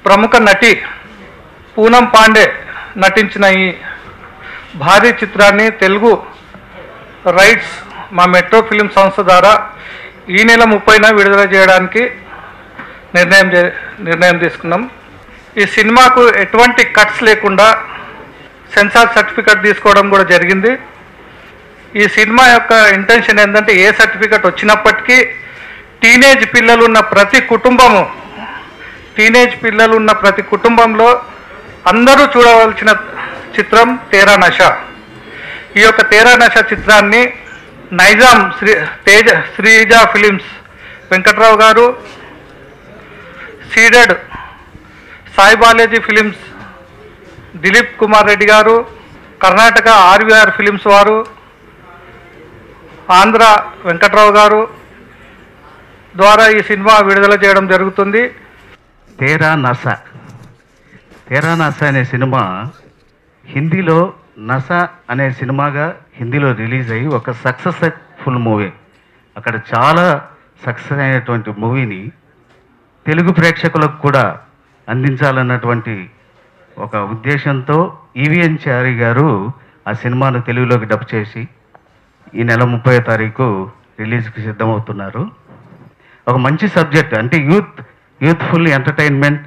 ప్రముఖ నటి పూనం పాండే నటించిన ఈ భారీ చిత్రాన్ని తెలుగు రైట్స్ మా మెట్రో ఫిలిం సంస్థ ద్వారా ఈ నెల ముప్పైన విడుదల చేయడానికి నిర్ణయం చే నిర్ణయం తీసుకున్నాం ఈ సినిమాకు ఎటువంటి కట్స్ లేకుండా సెన్సార్ సర్టిఫికెట్ తీసుకోవడం కూడా జరిగింది ఈ సినిమా యొక్క ఇంటెన్షన్ ఏంటంటే ఏ సర్టిఫికెట్ వచ్చినప్పటికీ టీనేజ్ పిల్లలు ఉన్న ప్రతి కుటుంబము టీనేజ్ పిల్లలు ఉన్న ప్రతి కుటుంబంలో అందరూ చూడవలసిన చిత్రం తేరా నష ఈ యొక్క తేరా నష చిత్రాన్ని నైజాం శ్రీ తేజ శ్రీజ ఫిలిమ్స్ వెంకట్రావు గారు సీడెడ్ సాయి బాలాజీ ఫిలిమ్స్ దిలీప్ కుమార్ రెడ్డి గారు కర్ణాటక ఆర్వీఆర్ ఫిలిమ్స్ వారు ఆంధ్ర వెంకట్రావు గారు ద్వారా ఈ సినిమా విడుదల చేయడం జరుగుతుంది తేరా నస తేరా నస అనే సినిమా హిందీలో నస అనే సినిమాగా హిందీలో రిలీజ్ అయ్యి ఒక సక్సెస్ఫుల్ మూవీ అక్కడ చాలా సక్సెస్ అయినటువంటి మూవీని తెలుగు ప్రేక్షకులకు కూడా అందించాలన్నటువంటి ఒక ఉద్దేశంతో ఈవిఎన్ చారి గారు ఆ సినిమాను తెలుగులోకి డబ్ చేసి ఈ నెల ముప్పై తారీఖు రిలీజ్కి సిద్ధమవుతున్నారు ఒక మంచి సబ్జెక్ట్ అంటే యూత్ యూత్ఫుల్ ఎంటర్టైన్మెంట్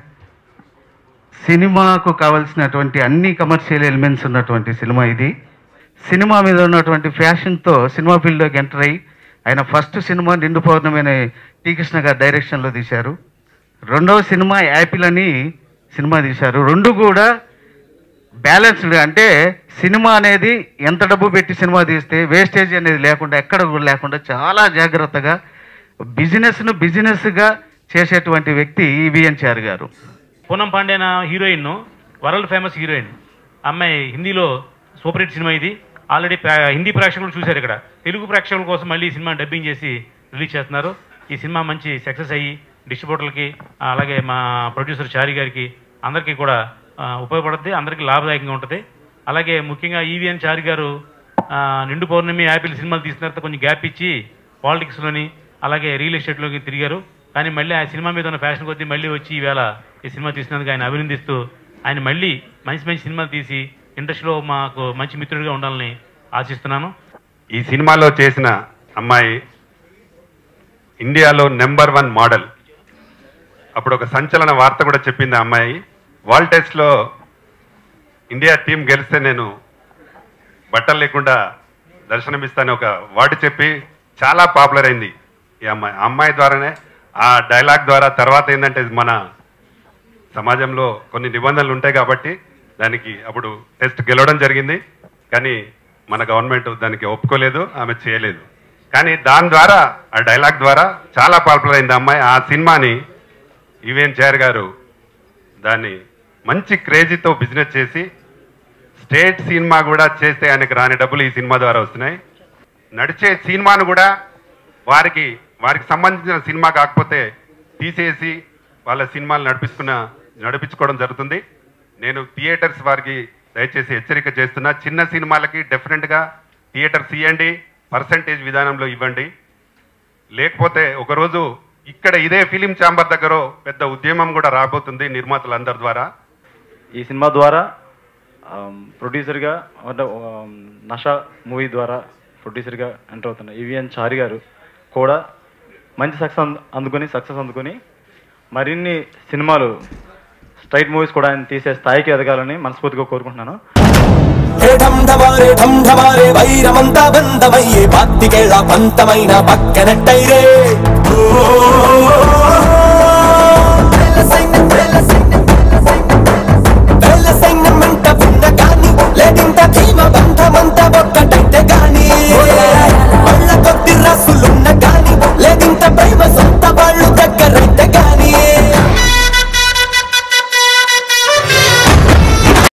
సినిమాకు కావలసినటువంటి అన్ని కమర్షియల్ ఎలిమెంట్స్ ఉన్నటువంటి సినిమా ఇది సినిమా మీద ఉన్నటువంటి ఫ్యాషన్తో సినిమా ఫీల్డ్లోకి ఎంటర్ అయ్యి ఆయన ఫస్ట్ సినిమా నిండు పౌర్ణమి అనే టీ కృష్ణ గారి డైరెక్షన్లో తీశారు రెండవ సినిమా యాపిల్ అని సినిమా తీశారు రెండు కూడా బ్యాలెన్స్డ్ అంటే సినిమా అనేది ఎంత డబ్బు పెట్టి సినిమా తీస్తే వేస్టేజ్ అనేది లేకుండా ఎక్కడ కూడా లేకుండా చాలా జాగ్రత్తగా బిజినెస్ను బిజినెస్గా చేసేటువంటి వ్యక్తి ఈబిఎన్ చార్ గారు పూనం పాండే అనే హీరోయిన్ వరల్డ్ ఫేమస్ హీరోయిన్ అమ్మాయి హిందీలో సూపర్ హిట్ సినిమా ఇది ఆల్రెడీ ప్రా- హిందీ ప్రేక్షకులు చూశారు ఇక్కడ తెలుగు ప్రేక్షకుల కోసం మళ్ళీ ఈ సినిమా డబ్బింగ్ చేసి రిలీజ్ చేస్తున్నారు ఈ సినిమా మంచి సక్సెస్ అయ్యి డిస్ట్రిబ్యూటర్లకి అలాగే మా ప్రొడ్యూసర్ చారి గారికి అందరికీ కూడా ఆ, ఉపయోగపడుతుంది అందరికీ లాభదాయకంగా ఉంటుంది అలాగే ముఖ్యంగా ఈవీఎన్ చారి గారు ఆ, నిండు పౌర్ణమి యాపిల్ సినిమాలు తీసిన తర్వాత కొంచెం గ్యాప్ ఇచ్చి పాలిటిక్స్లోని అలాగే రియల్ ఎస్టేట్లోకి తిరిగారు కానీ మళ్ళీ ఆ సినిమా మీద ఉన్న ఫ్యాషన్ కొద్దీ మళ్ళీ వచ్చి ఈవేళ ఈ సినిమా తీసినందుకు ఆయన అభినందిస్తూ ఆయన మళ్ళీ మంచి మంచి సినిమాలు తీసి ఇండస్ట్రీలో మాకు మంచి మిత్రుడిగా ఉండాలని ఆశిస్తున్నాను ఈ సినిమాలో చేసిన అమ్మాయి ఇండియాలో నెంబర్ వన్ మోడల్ అప్పుడు ఒక సంచలన వార్త కూడా చెప్పింది ఆ అమ్మాయి వరల్డ్ టెస్ట్లో ఇండియా టీం గెలిస్తే నేను బట్టలు లేకుండా దర్శనమిస్తాను ఒక వర్డ్ చెప్పి చాలా పాపులర్ అయింది ఈ అమ్మాయి ఆ అమ్మాయి ద్వారానే ఆ డైలాగ్ ద్వారా తర్వాత ఏంటంటే మన సమాజంలో కొన్ని నిబంధనలు ఉంటాయి కాబట్టి దానికి అప్పుడు టెస్ట్ గెలవడం జరిగింది కానీ మన గవర్నమెంట్ దానికి ఒప్పుకోలేదు ఆమె చేయలేదు కానీ దాని ద్వారా ఆ డైలాగ్ ద్వారా చాలా పాపులర్ అయింది ఆ అమ్మాయి ఆ సినిమాని ఈవెన్ చైర్ గారు దాన్ని మంచి క్రేజీతో బిజినెస్ చేసి స్టేట్ సినిమా కూడా చేస్తే ఆయనకు రాని డబ్బులు ఈ సినిమా ద్వారా వస్తున్నాయి నడిచే సినిమాను కూడా వారికి వారికి సంబంధించిన సినిమా కాకపోతే తీసేసి వాళ్ళ సినిమాలు నడిపించుకున్న నడిపించుకోవడం జరుగుతుంది నేను థియేటర్స్ వారికి దయచేసి హెచ్చరిక చేస్తున్నా చిన్న సినిమాలకి డెఫినెట్గా థియేటర్స్ ఇవ్వండి పర్సంటేజ్ విధానంలో ఇవ్వండి లేకపోతే ఒకరోజు ఇక్కడ ఇదే ఫిలిం ఛాంబర్ దగ్గర పెద్ద ఉద్యమం కూడా రాబోతుంది నిర్మాతలందరి ద్వారా ఈ సినిమా ద్వారా ఆమ్, ప్రొడ్యూసర్గా అంటే ఆమ్, నషా మూవీ ద్వారా ప్రొడ్యూసర్గా ఎంటర్ అవుతున్న ఈవిఎన్ చారి గారు కూడా మంచి సక్సెస్ అందు- అందుకొని సక్సెస్ అందుకొని మరిన్ని సినిమాలు స్ట్రైట్ మూవీస్ కూడా ఆయన తీసే స్థాయికి ఎదగాలని మనస్ఫూర్తిగా కోరుకుంటున్నాను హే ఢం ఢమారే ఢం ఢమారే వైరమంతా బంధమయ్యే భక్తికేళ పంతమైన పక్కనట్టయిరే ఓ